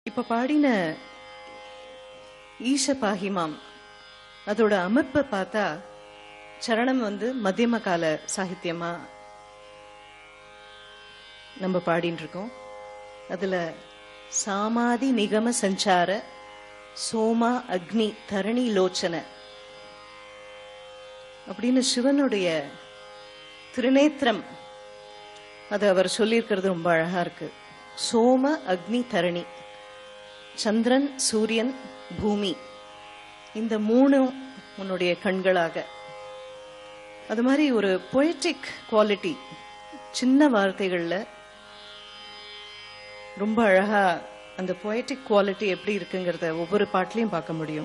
இப்ப பாடின ஈஷ பாகிமாம் அதோட அமைப்பை பார்த்தா சரணம் வந்து மத்தியம கால சாகித்யமா நம்ம பாடின்னு இருக்கோம் அதுல சாமாதி நிகம சஞ்சார சோமா அக்னி தரணி லோச்சன அப்படின்னு சிவனுடைய திருநேத்திரம் அது அவர் சொல்லியிருக்கிறது ரொம்ப அழகா இருக்கு சோம அக்னி தரணி சந்திரன் சூரியன் பூமி இந்த மூணும் உன்னுடைய கண்களாக அது மாதிரி ஒரு பொய்டிக் குவாலிட்டி சின்ன வார்த்தைகள்ல ரொம்ப அழகா அந்த பொய்டிக் குவாலிட்டி எப்படி இருக்குங்கிறத ஒவ்வொரு பாட்டிலையும் பார்க்க முடியும்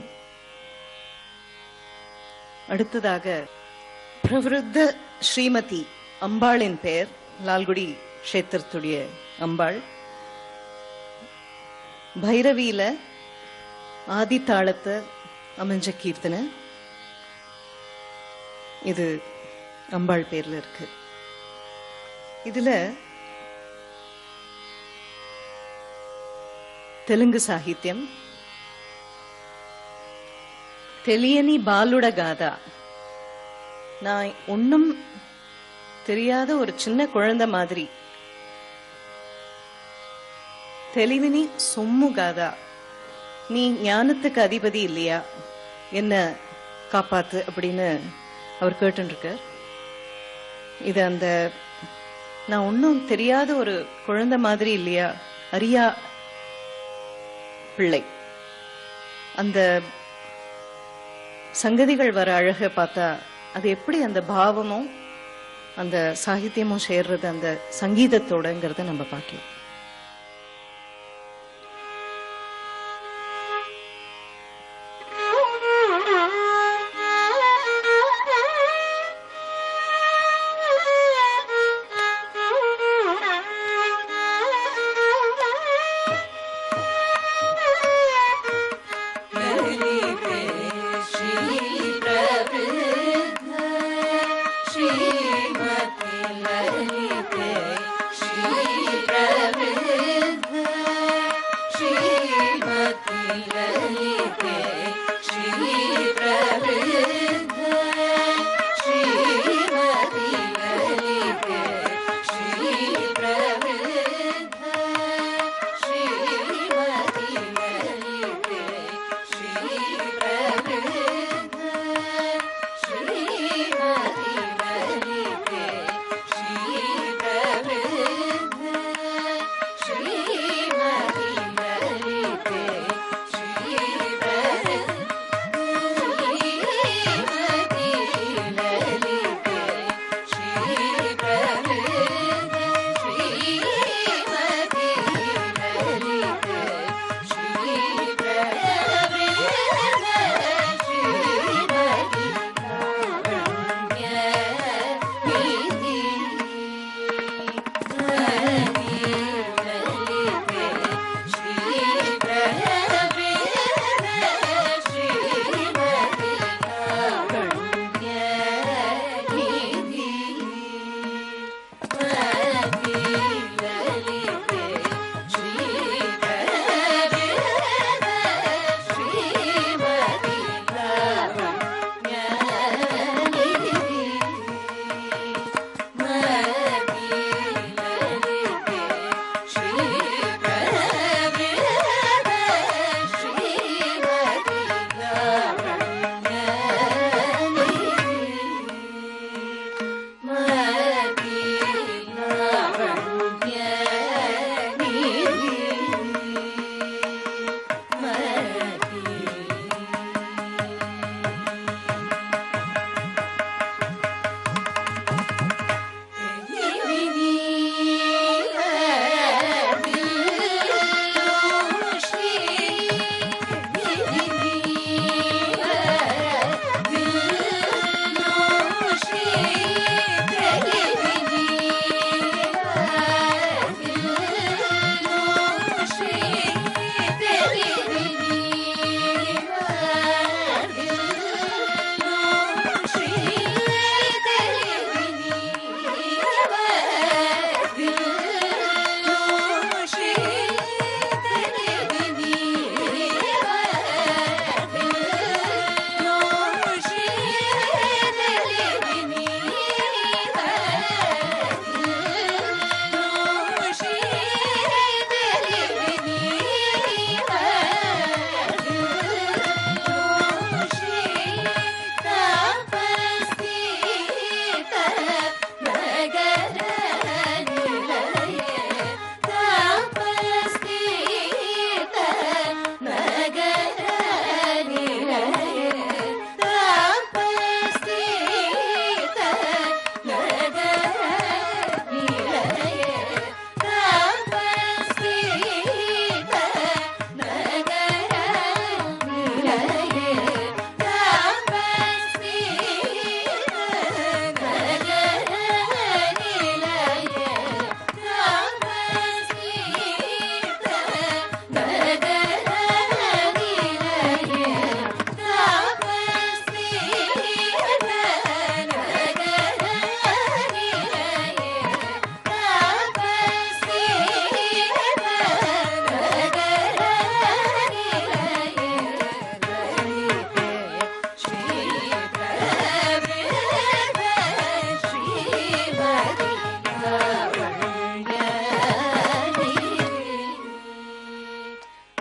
அடுத்ததாக பிரவருத்த ஸ்ரீமதி அம்பாளின் பெயர் லால்குடி கஷேத்திரத்துடைய அம்பாள் பைரவியில ஆதி தாளத்தை அமைஞ்ச கீர்த்தனை இது அம்பாள் பேர்ல இருக்கு இதுல தெலுங்கு சாகித்யம் தெளியனி பாலுட காதா நான் ஒன்னும் தெரியாத ஒரு சின்ன குழந்தை மாதிரி தெளிவினி சொம்மு காதா நீ ஞானத்துக்கு அதிபதி இல்லையா என்ன காப்பாத்து அப்படின்னு அவர் கேட்டுருக்கார் இது அந்த நான் ஒன்னும் தெரியாத ஒரு குழந்தை மாதிரி இல்லையா அரியா பிள்ளை அந்த சங்கதிகள் வர அழக பார்த்தா அது எப்படி அந்த பாவமும் அந்த சாகித்யமும் சேர்றது அந்த சங்கீதத்தோடங்கிறத நம்ம பார்க்கலாம் Shri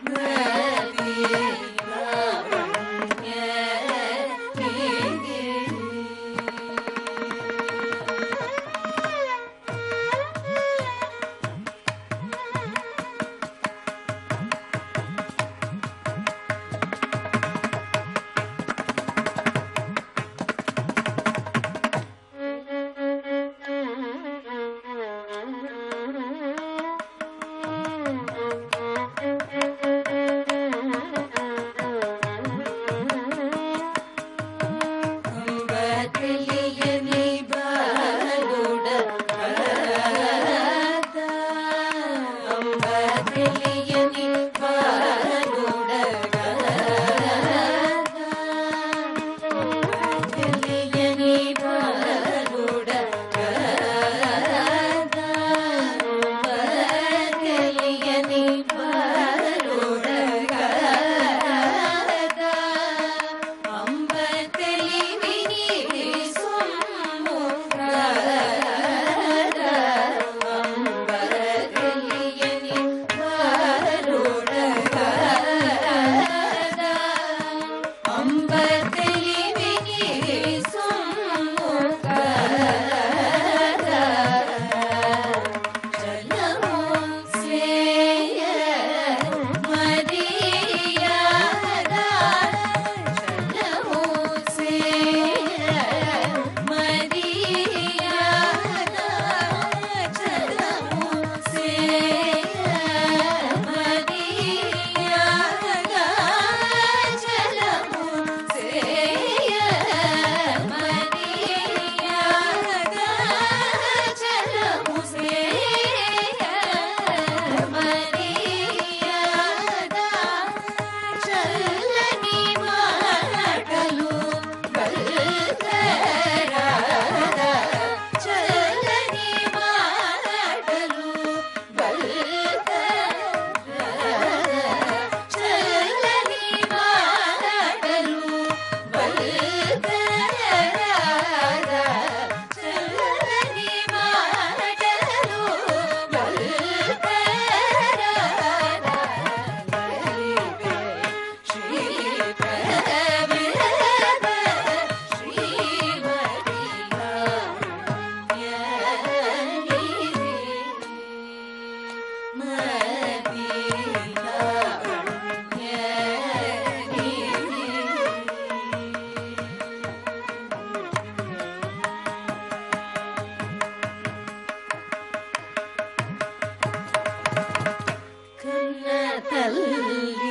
கல்வி